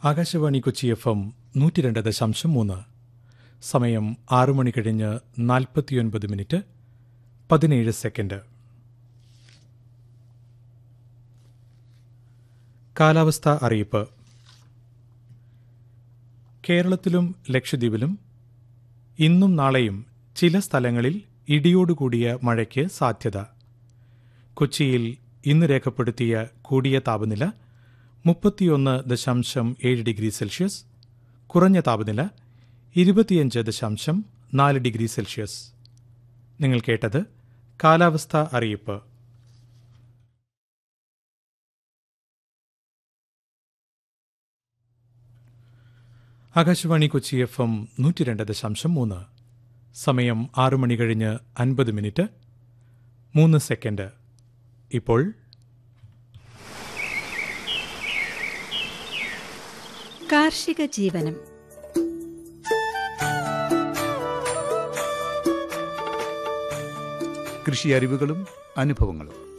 Akashvani Kochi F M നൂറ്റി രണ്ട് ദശാംശം മൂന്ന് സമയം ആറു മണി കഴിഞ്ഞ് നാൽപ്പത്തിയൊൻപത് മിനിറ്റ് പതിനേഴ് സെക്കൻഡ് കാലാവസ്ഥ അറിയിപ്പ് കേരളത്തിലും ലക്ഷദ്വീപിലും ഇന്നും നാളെയും ചില സ്ഥലങ്ങളിൽ ഇടിയോടുകൂടിയ മഴയ്ക്ക് സാധ്യത കൊച്ചിയിൽ ഇന്ന് രേഖപ്പെടുത്തിയ കൂടിയ താപനില മുപ്പത്തിയൊന്ന് ദശാംശം ഏഴ് ഡിഗ്രി സെൽഷ്യസ് കുറഞ്ഞ താപനില ഇരുപത്തിയഞ്ച് ദശാംശം നാല് ഡിഗ്രി സെൽഷ്യസ് നിങ്ങൾ കേട്ടത് കാലാവസ്ഥ അറിയിപ്പ് ആകാശവാണി കൊച്ചി എഫ് എം നൂറ്റി രണ്ട് ദശാംശം മൂന്ന് സമയം ആറു മണി കഴിഞ്ഞ് അൻപത് മിനിറ്റ് മൂന്ന് സെക്കൻഡ് ഇപ്പോൾ കാർഷിക ജീവനം കൃഷി അറിവുകളും അനുഭവങ്ങളും